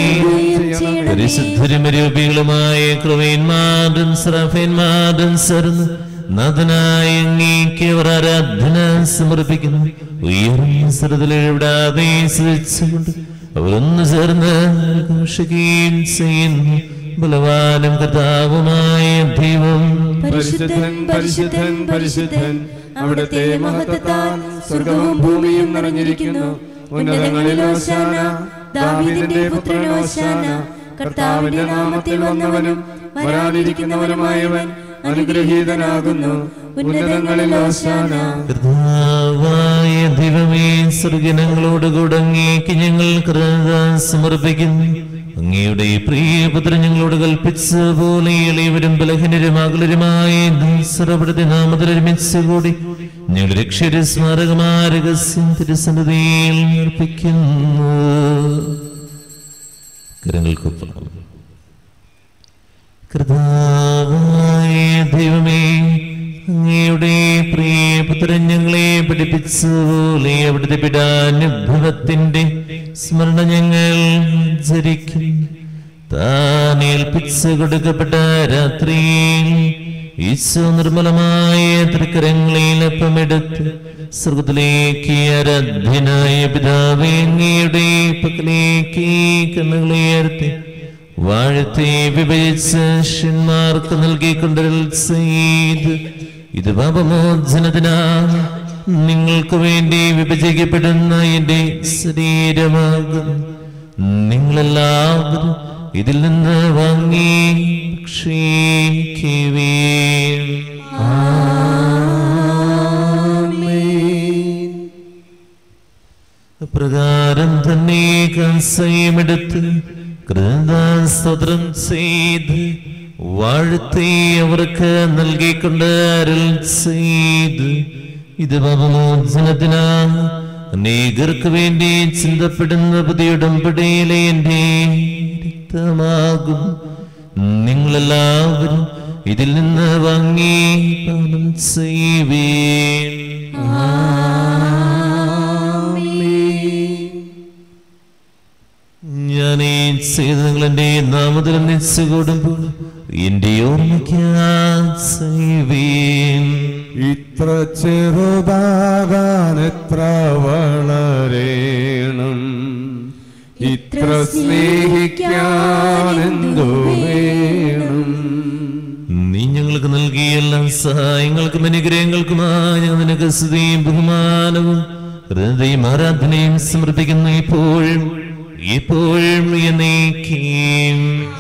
പരിശുദ്ധരുമരൂപികളുമായ കൃപയന്മാരും ശ്രഫന്മാരും സർന്ന് നാഥനായ അങ്ങേക്ക് അവർ ആരാധന സമർപ്പിക്കുന്നു ഉയർന്ന ശ്രദ്ധയിലെവിടാതെ സ്വിച്ചുകൊണ്ട് അവർ ഒന്ന് ചേർന്ന് ആഘോഷിക്കുകയും ചെയ്യുന്നു ബലവാനും കർത്താവുമായ ദൈവം പരിശുദ്ധൻ പരിശുദ്ധൻ പരിശുദ്ധൻ അവിടുത്തെ മഹത്വത്താൽ സ്വർഗവും ഭൂമിയും നിറഞ്ഞിരിക്കുന്നു ഉന്നതങ്ങളിൽ ഓശാന ദാവീദിന്റെ പുത്രൻ ഓശാന കർത്താവിന്റെ നാമത്തിൽ വന്നവനും വരാനിരിക്കുന്നവനുമായവൻ അനുഗ്രഹീതനാകുന്നു ഉന്നതങ്ങളിൽ ഓശാന കർത്താവായ ദൈവമേ സ്വർഗനങ്ങളോട് കൂടങ്ങേക്ക് ഞങ്ങൾ കൃത സമർപ്പിക്കുന്നു അങ്ങയുടെ പ്രിയപുത്രൻ ഞങ്ങളോട് കൽപ്പിച്ച പോലെ എളിയവരും ബലഹീനരും അകലരുമായ സർവപ്പെടുത്തി നാമത്തിൽ ഒരുമിച്ച് കൂടി ഞങ്ങളുടെ രക്ഷയുടെ സ്മാരകമായ രഹസ്യം തിരുസന്നിധിയിൽ അർപ്പിക്കുന്നു കരങ്ങൾക്കൊപ്പം കർത്താവായ ദൈവമേ അങ്ങയുടെ പ്രിയപുത്രൻ ഞങ്ങളെ പഠിപ്പിച്ചതുപോലെ അവിടുത്തെ പിടാനുഭവത്തിന്റെ സ്മരണ ഞങ്ങൾ ആചരിക്കും താൻ ഏൽപ്പിച്ചു കൊടുക്കപ്പെട്ട രാത്രിയിൽ ഈശോ നിർമ്മലമായ തൃക്കരങ്ങളിൽ അപ്പമെടുത്ത് സ്വർഗത്തിലേക്ക് ആരാധ്യനായ പിതാവേ അങ്ങയുടെ പക്കലേക്ക് കണ്ണുകളെ ഉയർത്തി വാഴത്തെ വിഭജിച്ച് ശിഷ്യന്മാർക്ക് നൽകിക്കൊണ്ടൽ ചെയ്ത് ഇത് പാപമോചനത്തിനാ നിങ്ങൾക്ക് വേണ്ടി വിഭജിക്കപ്പെടുന്ന എന്റെ ശരീരമാകും നിങ്ങളെല്ലാവരും ഇതിൽ നിന്ന് വാങ്ങി ഭക്ഷിക്കുവേ പ്രകാരം തന്നെ കസയമെടുത്ത് കൃതാസ്തോത്രം ചെയ്ത് വാഴ്ത്തി അവർക്ക് നൽകിക്കൊണ്ട് അരുൾ ചെയ്ത് ഇത് പാപമോചനത്തിനാ അനേകർക്ക് വേണ്ടി ചിന്തപ്പെടുന്ന പുതിയ ഉടമ്പടിയിലെ എൻ്റെ രക്തമാകും നിങ്ങളെല്ലാവരും ഇതിൽ നിന്ന് വാങ്ങി പാനം ചെയ്യുവേ ഞാൻ ഈ ചെയ്ത് നിങ്ങൾ എന്റെ നാമത്തിൽ നിച്ചു കൂടുമ്പോൾ എന്റെ ഓർമ്മയ്ക്ക് ചെയ്യുവീൻ ഇത്ര ചെറുതാകാൻ എത്ര വളരേണം ഇത്ര സ്നേഹിക്കാൻ എന്തു വേണം നീ ഞങ്ങൾക്ക് നൽകിയ എല്ലാ സഹായങ്ങൾക്കും അനുഗ്രഹങ്ങൾക്കുമായി ഞങ്ങൾ നിനക്ക് സ്തുതിയും ബഹുമാനവും ഹൃദയം ആരാധനയും സമർപ്പിക്കുന്നു ഇപ്പോഴും ഇപ്പോഴും എന്നേക്കും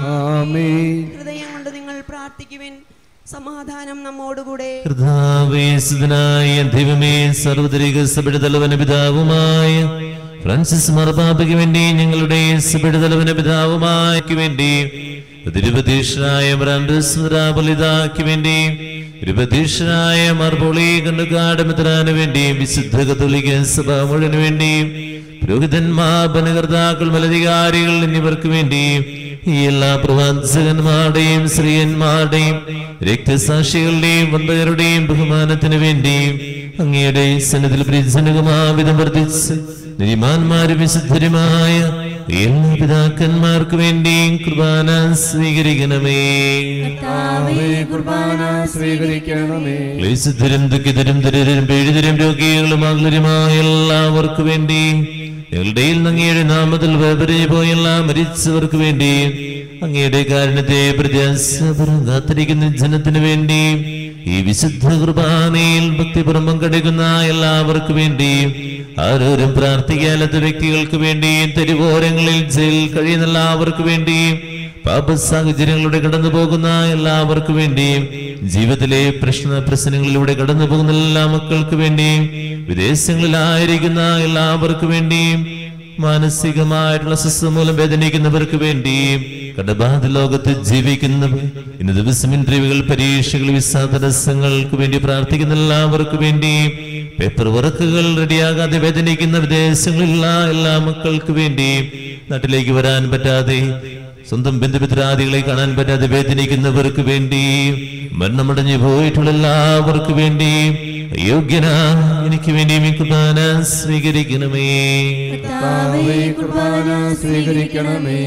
ആമേൻ ഹൃദയം കൊണ്ട് നിങ്ങൾ പ്രാർത്ഥിക്കുവിൻ സമാധാനം നമ്മോടുകൂടെ കർത്താവേശുദ്ധനായ ദൈവമേ സർവതരിക സഭയുടെ തലവന പിതാവുമായ ഫ്രാൻസിസ് മാർപ്പാപ്പയ്ക്ക് വേണ്ടി ഞങ്ങളുടെ സഭയുടെ തലവന പിതാവുമായ്ക്ക് വേണ്ടി തിരുപതീഷനായ ബ്രാൻഡസ്മരാപലിതാക്ക് വേണ്ടി തിരുപതീഷനായ മർബോളി കണ്ടുകാട് മിത്രാന് വേണ്ടി വിശുദ്ധ കത്തോലിക്ക സഭ മുഴുവന് വേണ്ടി പുരോഹിതന്മാർ ഭരണകർത്താക്കൾ മലധികാരികൾ എന്നിവർക്ക് വേണ്ടി ഈ എല്ലാ പ്രവാചകന്മാരുടെയും സ്ത്രീയന്മാരുടെയും രക്തസാക്ഷികളുടെയും വന്ദകരുടെയും ബഹുമാനത്തിന് വേണ്ടി അങ്ങയുടെ സന്നദ്ധത്തിൽ പ്രീതിജനകമാവിധം വർദ്ധിച്ച് നിരിമാന്മാരും വിശുദ്ധരുമായ എല്ലാ പിതാക്കന്മാർക്ക് വേണ്ടിയും കുർബാന സ്വീകരിക്കണമേ കർത്താവേ കുർബാന സ്വീകരിക്കണമേ ക്ലേശിതരും ദുഃഖിതരും ദരിദ്രരും പീഡിതരും രോഗികളും അഗ്ലരുമായ എല്ലാവർക്കു വേണ്ടി ഞങ്ങളുടെ അങ്ങയുടെ നാമത്തിൽ വേപരിഞ്ഞു പോയ എല്ലാ മരിച്ചവർക്ക് വേണ്ടി അങ്ങയുടെ കാരണത്തെ പ്രത്യാശപുരം കാത്തിരിക്കുന്ന ജനത്തിനു വേണ്ടി ഈ വിശുദ്ധ കുർബാനയിൽ ഭക്തിപുറമ്പം കടക്കുന്ന എല്ലാവർക്കു വേണ്ടി ആരോരും പ്രാർത്ഥിക്കാത്ത വ്യക്തികൾക്ക് വേണ്ടി തെരുവോരങ്ങളിൽ ജയിൽ കഴിയുന്ന എല്ലാവർക്കു വേണ്ടി പാപ സാഹചര്യങ്ങളിലൂടെ കടന്നു പോകുന്ന എല്ലാവർക്കു വേണ്ടിയും ജീവിതത്തിലെ പ്രശ്ന പ്രശ്നങ്ങളിലൂടെ കടന്നു പോകുന്ന എല്ലാ മക്കൾക്ക് വേണ്ടിയും വിദേശങ്ങളിലായിരിക്കുന്ന എല്ലാവർക്കു വേണ്ടിയും മാനസികമായിട്ടുള്ള അസ്വസ്ഥ മൂലം വേദനിക്കുന്നവർക്ക് വേണ്ടിയും കടബാധ ലോകത്ത് ജീവിക്കുന്നവർ ഇന്ന് ദിവസം ഇന്റർവ്യൂകൾ പരീക്ഷകൾ വിസ തടസ്സങ്ങൾക്ക് വേണ്ടി പ്രാർത്ഥിക്കുന്ന എല്ലാവർക്കു വേണ്ടിയും പേപ്പർ വർക്കുകൾ റെഡിയാകാതെ വേദനിക്കുന്ന വിദേശങ്ങളിലുള്ള എല്ലാ മക്കൾക്ക് വേണ്ടിയും നാട്ടിലേക്ക് വരാൻ പറ്റാതെ സ്വന്തം ബന്ധുമിത്രാദികളെ കാണാൻ പറ്റാതെ വേദനിക്കുന്നവർക്ക് വേണ്ടി മരണമടഞ്ഞു പോയിട്ടുള്ള എല്ലാവർക്കു വേണ്ടി യോഗ്യന എനിക്ക് വേണ്ടി ഈ കുർബാന സ്വീകരിക്കണമേ കർത്താവേ കുർബാന സ്വീകരിക്കണമേ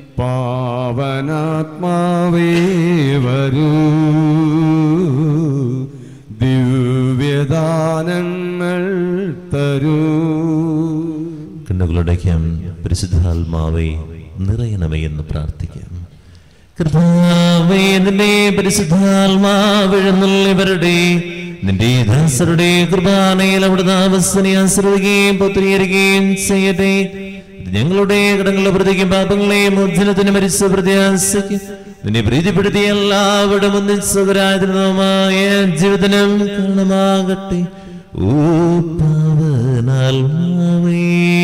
പാവനാത്മാവേ വരൂ ദിവ്യദാനങ്ങൾ തരൂ കണ്ണുകളടയ്ക്കാം പരിശുദ്ധാത്മാവേ നിറയണമേ എന്ന് പ്രാർത്ഥിക്കാം കർത്താവേ നിന്റെ പരിശുദ്ധാത്മാവിഴുന്നുള്ളവരുടെ നിന്റെ ദാസരുടെ കുർബാനയിൽ അവിടെ താമസനെ ആശ്രയിക്കുകയും പുത്രീകരിക്കുകയും ചെയ്യട്ടെ ഇത് ഞങ്ങളുടെ കടങ്ങളുടെ പ്രതിക്കും പാപങ്ങളെ മോചനത്തിന് മരിച്ച പ്രത്യാശയ്ക്ക് നിന്നെ പ്രീതിപ്പെടുത്തിയ എല്ലാവരുടെ ഒന്നിച്ചുകരായ ജീവിതനം കാണമാകട്ടെ ഓ പാവനാത്മാവേ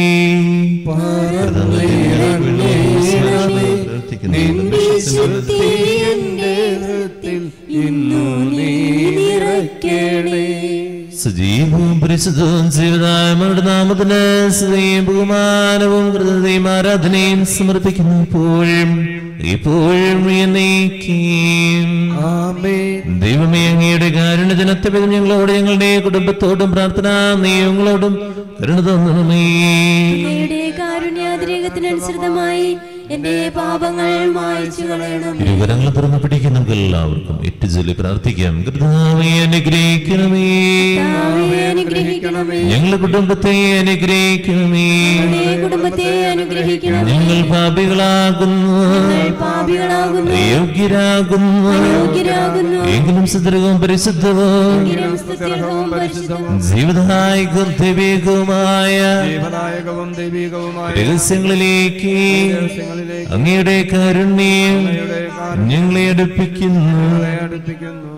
നിന്റെ ശക്തി എന്റെ ഹൃത്തിൽ ഇന്നു നീ നിറയ്ക്കണേ സജീവവും പരിശുദ്ധവും ജീവിതായമയുടെ നാമത്തിന് സ്തുതിയും ബഹുമാനവും കൃതയും ആരാധനയും സമർപ്പിക്കുന്നു ഇപ്പോഴും ഇപ്പോഴും എന്നേക്കും ആമേൻ ദൈവമേ അങ്ങയുടെ കാരുണ്യജനത്വം ഞങ്ങളോട് ഞങ്ങളുടെ കുടുംബത്തോടും പ്രാർത്ഥന നിയമങ്ങളോടും കരുണ തോന്നണമേ അങ്ങയുടെ കാരുണ്യാതിരേകത്തിനനുസൃതമായി എന്റെ പാപങ്ങൾ മായ്ച്ചു കളയണം ഇരുവരങ്ങൾ തുറന്നു പിടിക്കാൻ നമുക്ക് എല്ലാവർക്കും എട്ട് ചൊല്ലി പ്രാർത്ഥിക്കാം കർത്താവേ അനുഗ്രഹിക്കണമേ കർത്താവേ, അനുഗ്രഹിക്കണമേ ഞങ്ങളുടെ കുടുംബത്തെ അനുഗ്രഹിക്കണമേ ഞങ്ങളുടെ കുടുംബത്തെ അനുഗ്രഹിക്കണം ഞങ്ങൾ പാപികളാകുന്നു ഞങ്ങൾ പാപികളാകുന്നു അയോഗ്യരാകുന്നു യോഗ്യരാകുന്നു എങ്കിലും സുദൃഢവും പരിശുദ്ധവും എങ്കിലും സ്തുത്യർഹവും പരിശുദ്ധവും ജീവിതനായകം ദൈവികവുമായ ജീവനായകവും ദൈവികവുമായ രഹസ്യങ്ങളിലേക്ക് രഹസ്യങ്ങളിലേക്ക് അങ്ങയുടെ കാരുണ്യം ഞങ്ങളെ അടുപ്പിക്കുന്നു ഞങ്ങളെ അടുപ്പിക്കുന്നു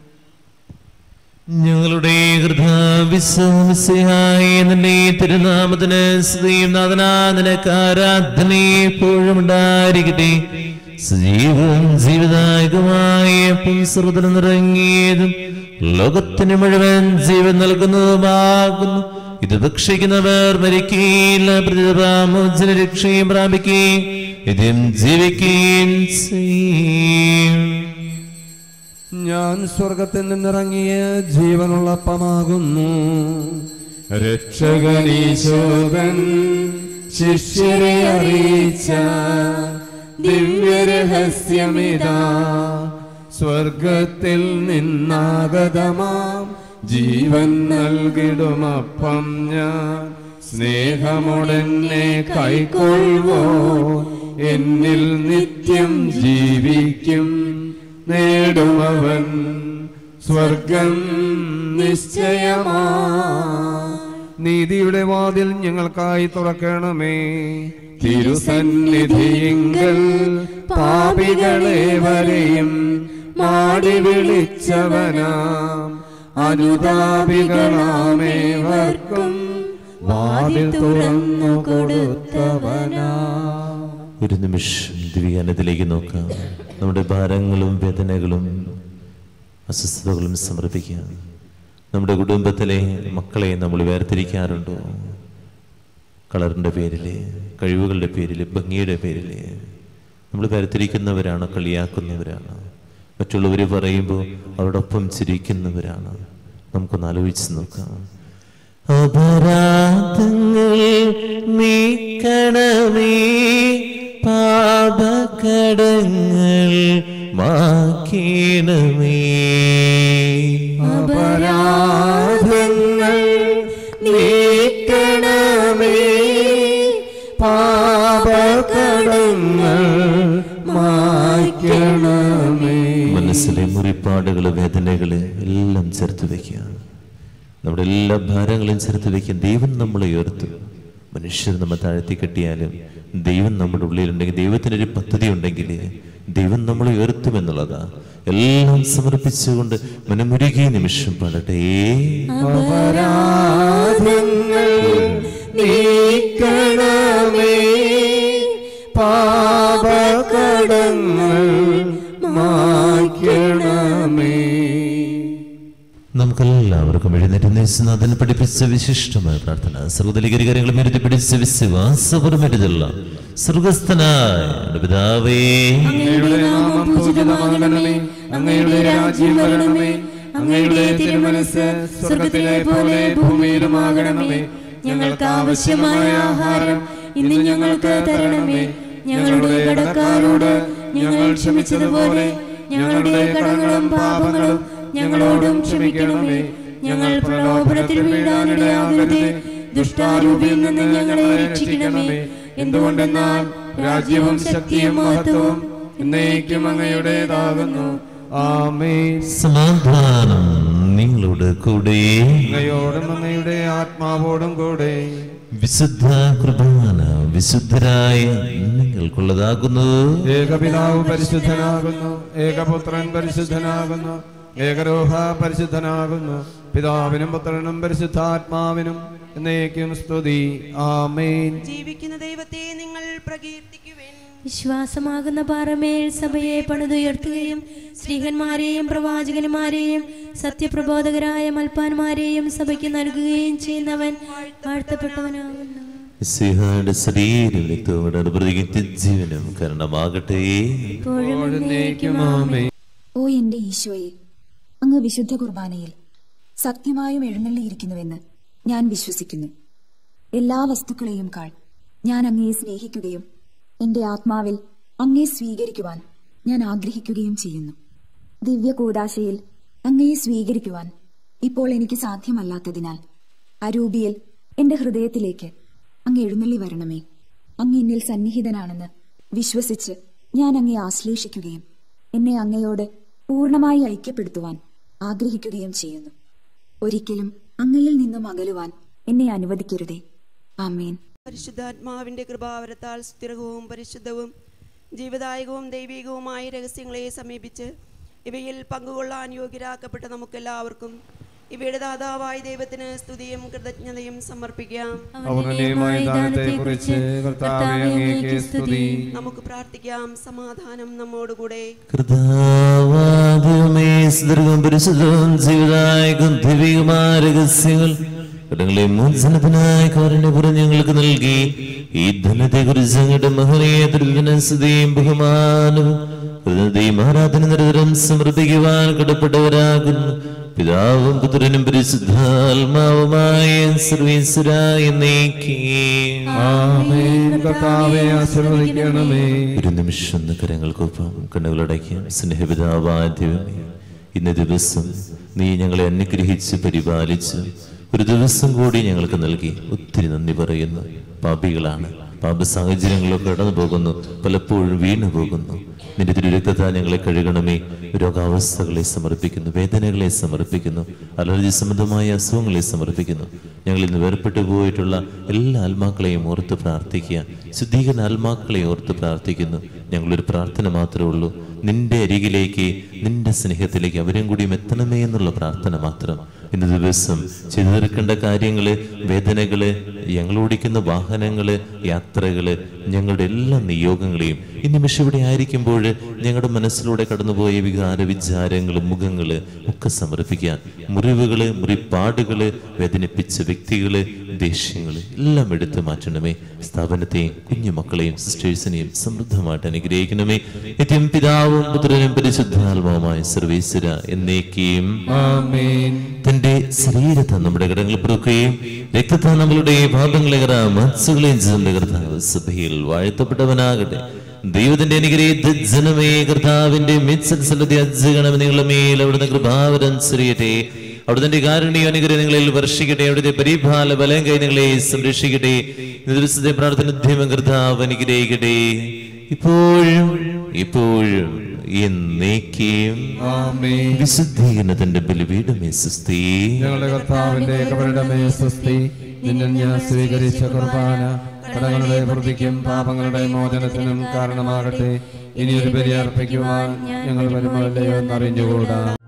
ഞങ്ങളുടെ ഹൃദയവിശ്വാസിയായ നിന്റെ തിരുനാമത്തിന് സ്ത്രീയും നാഥനാ നിനക്ക് ആരാധന എപ്പോഴും ഉണ്ടായിരിക്കട്ടെ സജീവവും ജീവിതായകമായ പുംസൃതം നിറങ്ങിയതും ലോകത്തിന് മുഴുവൻ ജീവൻ നൽകുന്നതുമാകുന്നു ഇത് ഭക്ഷിക്കുന്നവർ മരിക്കുകയില്ല പ്രതിഭാമോചന രക്ഷയും പ്രാപിക്കുകയും ഇതും ജീവിക്കുകയും ചെയ്യും ഞാൻ സ്വർഗത്തിൽ നിന്നിറങ്ങിയ ജീവനുള്ള അപ്പമാകുന്നു രക്ഷകനീശോകൻ ശിഷ്യരെ അറിയിച്ച ദിവ്യരഹസ്യമിതാ സ്വർഗത്തിൽ നിന്നാഗതമാം ജീവൻ നൽകിടുമപ്പം ഞാൻ സ്നേഹമുടനെ കൈക്കൊള്ളുവോ എന്നിൽ നിത്യം ജീവിക്കും നേടുമവൻ സ്വർഗം നിശ്ചയമാ നീതിയുടെ വാതിൽ ഞങ്ങൾക്കായി തുറക്കണമേ തിരുസന്നിധിയിങ്കൽ പാപികളേവരെയും മാടി വിളിച്ചവനാം അനുതാപികളാമേവർക്കും വാതിൽ തുറന്നു കൊടുത്തവനാ ഒരു നിമിഷം ദിവ്യാനത്തിലേക്ക് നോക്കാം നമ്മുടെ ഭാരങ്ങളും വേദനകളും അസ്വസ്ഥതകളും സമർപ്പിക്കാം നമ്മുടെ കുടുംബത്തിലെ മക്കളെ നമ്മൾ വേർതിരിക്കാറുണ്ടോ കളറിൻ്റെ പേരിൽ കഴിവുകളുടെ പേരിൽ ഭംഗിയുടെ പേരിൽ നമ്മൾ വേർതിരിക്കുന്നവരാണ് കളിയാക്കുന്നവരാണ് മറ്റുള്ളവർ പറയുമ്പോൾ അവരോടൊപ്പം ചിരിക്കുന്നവരാണ് നമുക്കൊന്ന് ആലോചിച്ച് നോക്കാം അപരാധങ്ങൾ നീക്കണമേ പാപകടങ്ങൾ മാക്കണമേ അപരാധങ്ങൾ നീക്കണമേ പാപകടങ്ങൾ മായ്ക്കണമേ മനസ്സിലെ മുറിപ്പാടുകൾ വേദനകൾ എല്ലാം ചേർത്ത് വയ്ക്കുക നമ്മുടെ എല്ലാ ഭാരങ്ങളും ചേർത്ത് വയ്ക്കുക ദൈവം നമ്മളെ ഉയർത്തും മനുഷ്യർ നമ്മെ താഴ്ത്തി കെട്ടിയാലും ദൈവം നമ്മുടെ ഉള്ളിലുണ്ടെങ്കിൽ ദൈവത്തിനൊരു പദ്ധതി ഉണ്ടെങ്കിൽ ദൈവം നമ്മളെ ഉയർത്തുമെന്നുള്ളതാ എല്ലാം സമർപ്പിച്ചുകൊണ്ട് മനമുരുകിയ നിമിഷം പാടട്ടെ അപരാധങ്ങൾ നീക്കണമേ പാപകടങ്ങൾ മായ്ക്കണമേ നമുക്കെല്ലാവർക്കും എഴുന്നേറ്റ് നേശനാഥൻ പഠിപ്പിച്ച വിശിഷ്ടമായ പ്രാർത്ഥന സർവ്വതലികരി കാര്യങ്ങളും എഴുതി പിടിച്ച വിശ്വാസപരമെഴുതല്ല സ്വർഗസ്ഥനായ നമ്മുടെ പിതാവേ അങ്ങയുടെ നാമം പൂജിതമാകണമേ അങ്ങയുടെ രാജ്യം വരണമേ അങ്ങയുടെ തിരുമനസ് സ്വർഗത്തിലെ പോലെ ഭൂമിയിലുമാകണമേ ഞങ്ങൾക്ക് ആവശ്യമായ ആഹാരം ഇന്ന് ഞങ്ങൾക്ക് തരണമേ ഞങ്ങളുടെ കടക്കാരോട് ഞങ്ങൾ ക്ഷമിച്ചതുപോലെ ഞങ്ങളുടെ കടങ്ങളും പാപങ്ങളും ഞങ്ങളോടും ക്ഷമിക്കണമേ ഞങ്ങൾ പ്രലോഭനത്തിൽ വീഴാനിടയാകരുതേ ദുഷ്ടാരൂപിയിൽ നിന്ന് ഞങ്ങളെ രക്ഷിക്കണമേ എന്തുകൊണ്ടെന്നാൽ രാജ്യവും ശക്തിയും മഹത്വവും എന്നേക്കും അങ്ങയുടേതാകുന്നു ആമേൻ സമാധാനം നിങ്ങളുടെ കൂടെ അങ്ങയോടും അങ്ങയുടെ ആത്മാവോടും കൂടെ വിശുദ്ധ കുർബാന വിശുദ്ധരായ നിങ്ങൾക്കുള്ളതാകുന്നു ഏകപിതാവ് പരിശുദ്ധനാകുന്നു ഏകപുത്രൻ പരിശുദ്ധനാകുന്നു ഏകരോഹ പരിശുദ്ധനാകുന്നു പിതാവിനും പുത്രനും പരിശുദ്ധാത്മാവിനും എന്നേക്കും സ്തുതി ആമേൻ ജീവിക്കുന്ന ദൈവത്തെ നിങ്ങൾ പ്രകീർത്തിക്കുവേൻ വിശ്വാസമാകുന്ന പാറമേൽ സഭയെ പണിതുയർത്തുകയും സ്ത്രീഹന്മാരെയും പ്രവാചകന്മാരെയും സത്യപ്രബോധകരായ മൽപ്പാന്മാരെയും സഭയ്ക്ക് നൽകുകയും ചെയ്യുന്നവൻ വാഴ്ത്തപ്പെട്ടവനാകുന്നു സിഹായുടെ ശരീരം രക്തവും പ്രതിജ്ഞ ജീവനും കരണമാകട്ടെ ഇപ്പോഴും എന്നേക്കും ആമേൻ ഓ എന്റെ ഈശോയെ അങ്ങ് വിശുദ്ധ കുർബാനയിൽ സത്യമായും എഴുന്നള്ളിയിരിക്കുന്നുവെന്ന് ഞാൻ വിശ്വസിക്കുന്നു എല്ലാ വസ്തുക്കളെയും കാൾ ഞാൻ അങ്ങയെ സ്നേഹിക്കുകയും എന്റെ ആത്മാവിൽ അങ്ങയെ സ്വീകരിക്കുവാൻ ഞാൻ ആഗ്രഹിക്കുകയും ചെയ്യുന്നു ദിവ്യ കൂടാശയിൽ അങ്ങയെ സ്വീകരിക്കുവാൻ ഇപ്പോൾ എനിക്ക് സാധ്യമല്ലാത്തതിനാൽ അരൂപിയിൽ എന്റെ ഹൃദയത്തിലേക്ക് അങ്ങ് എഴുന്നള്ളി വരണമേ അങ്ങ് എന്നിൽ സന്നിഹിതനാണെന്ന് വിശ്വസിച്ച് ഞാൻ അങ്ങയെ ആശ്ലേഷിക്കുകയും എന്നെ അങ്ങയോട് പൂർണ്ണമായി ഐക്യപ്പെടുത്തുവാൻ ആഗ്രഹിക്കുകയും ചെയ്യുന്നു ഒരിക്കലും അങ്ങയിൽ നിന്നും അകലുവാൻ എന്നെ അനുവദിക്കരുതേ ആമേൻ പരിശുദ്ധാത്മാവിന്റെ കൃപാവരത്താൽ സ്ഥിരവും പരിശുദ്ധവും ജീവദായകവും ദൈവികവുമായ രഹസ്യങ്ങളെ സമീപിച്ച് ഇവയിൽ പങ്കുകൊള്ളാൻ യോഗ്യരാക്കപ്പെട്ട നമുക്കെല്ലാവർക്കും ഇവയുടെ ദാതാവായ ദൈവത്തിന് സ്തുതിയും കൃതജ്ഞതയും സമർപ്പിക്കാം ഔന്നത്യമായ ദാനത്തെക്കുറിച്ച് കർത്താവേ അങ്ങേക്ക് സ്തുതി നമുക്ക് പ്രാർത്ഥിക്കാം സമാധാനം നമ്മോടുകൂടെ കൃതാവാദ്യമേ സുദീർഘം പരിശുദ്ധവും ജീവിതായകം ദിവ്യമായ രഹസ്യങ്ങൾ കടങ്ങളെ മോചനത്തിനായ കാരുണ്യപുരം ഞങ്ങൾക്ക് നൽകി ഈ ധനത്തെ കുറിച്ച് അങ്ങയുടെ മഹനീയ തിരുവിനസ്തുതിയും ബഹുമാനവും കൃതജ്ഞതയും ആരാധന നിരന്തരം സമർപ്പിക്കുവാൻ കടപ്പെട്ടവരാകുന്നു പിതാവും പുത്രനും പരിശുദ്ധാത്മാവുമായ സർവീശ്വരായ നീക്കി ആമേൻ കർത്താവെ ആശീർവദിക്കണമേ ഒരു നിമിഷം ഒന്ന് കരങ്ങൾക്കൊപ്പം കണ്ണുകളടയ്ക്കാം സ്നേഹപിതാവായ ദൈവമേ ഇന്ന ദിവസം നീ ഞങ്ങളെ അനുഗ്രഹിച്ച് പരിപാലിച്ച് ഒരു ദിവസം കൂടി ഞങ്ങൾക്ക് നൽകി ഒത്തിരി നന്ദി പറയുന്നു പാപികളാണ് പാപ സാഹചര്യങ്ങളൊക്കെ കടന്നു പോകുന്നു പലപ്പോഴും വീണു പോകുന്നു നിന്റെ തിരുരക്തത്താൽ ഞങ്ങളെ കഴുകണമേ രോഗാവസ്ഥകളെ സമർപ്പിക്കുന്നു വേദനകളെ സമർപ്പിക്കുന്നു അലർജി സംബന്ധമായ അസുഖങ്ങളെ സമർപ്പിക്കുന്നു ഞങ്ങൾ ഇന്ന് വേർപെട്ടു പോയിട്ടുള്ള എല്ലാ ആത്മാക്കളെയും ഓർത്ത് പ്രാർത്ഥിക്കുക ശുദ്ധീകരണ ആത്മാക്കളെ ഓർത്ത് പ്രാർത്ഥിക്കുന്നു ഞങ്ങളൊരു പ്രാർത്ഥന മാത്രമേ ഉള്ളൂ നിന്റെ അരികിലേക്ക് നിന്റെ സ്നേഹത്തിലേക്ക് അവരും കൂടിയും എത്തണമേ എന്നുള്ള പ്രാർത്ഥന മാത്രം ഇന്ന് ദിവസം ചെയ്തു തീർക്കേണ്ട കാര്യങ്ങള് വേദനകള് ഞങ്ങൾ ഓടിക്കുന്ന വാഹനങ്ങള് യാത്രകള് ഞങ്ങളുടെ എല്ലാ നിയോഗങ്ങളെയും ഈ നിമിഷം ഇവിടെ ആയിരിക്കുമ്പോൾ ഞങ്ങളുടെ മനസ്സിലൂടെ കടന്നുപോയ വികാര വിചാരങ്ങള് മുഖങ്ങള് ഒക്കെ സമർപ്പിക്കുക മുറിവുകള് മുറിപ്പാടുകള് വേദനിപ്പിച്ച വ്യക്തികള് ദേഷ്യങ്ങള് എല്ലാം എടുത്തു മാറ്റണമേ സ്ഥാപനത്തെയും കുഞ്ഞുമക്കളെയും സിസ്റ്റേഴ്സിനെയും സമൃദ്ധമായിട്ട് അനുഗ്രഹിക്കണമേ നിത്യം പിതാവും പുത്രനും പരിശുദ്ധാത്മാവുമായ സർവീശ്വര എന്നേക്കെയും ആമേൻ തന്റെ ശരീരത്തെ നമ്മുടെ കടങ്ങൾ പൊറുക്കുകയും രക്തത്താൽ നമ്മളുടെ പാപങ്ങളെ മനസ്സുകളെയും ചെയ്ത കർത്താവ് സഭയിൽ വാഴ്ത്തപ്പെട്ടവനാകട്ടെ ദൈവത്തിന്റെ അനുഗ്രഹിത ജനമേ കർത്താവിന്റെ മിത്സൽസലത്തെ അജ്ജഗണം നിങ്ങളുടെ മേൽ അവിടുന്ന് കൃപാവരം ചെറിയട്ടെ അവിടുത്തെ കാരുണ്യ അനുഗ്രഹങ്ങളിൽ വർഷിക്കട്ടെ അവിടുത്തെ പരിപാല ബലം കൈ നിങ്ങളെ സംരക്ഷിക്കട്ടെ ഇന്ന് ദിവസത്തെ പ്രാർത്ഥന ധ്യമം കർത്താവ് അനുഗ്രഹിക്കട്ടെ ഇപ്പോഴും ഇപ്പോഴും എന്നേക്കും ആമേൻ വിശുദ്ധീകരണത്തിന്റെ ബലിപീഠമേ സുസ്ഥി ഞങ്ങളുടെ കർത്താവിന്റെ കബറിടമേ സ്വസ്തി നിന്നിൽ ഞാൻ സ്വീകരിച്ച കുർബാന കടങ്ങളുടെ വൃത്തിക്കും പാപങ്ങളുടെ മോചനത്തിനും കാരണമാകട്ടെ ഇനിയൊരു ബലി അർപ്പിക്കുവാൻ ഞങ്ങൾ വരുമല്ലയോ എന്നറിഞ്ഞുകൂടാ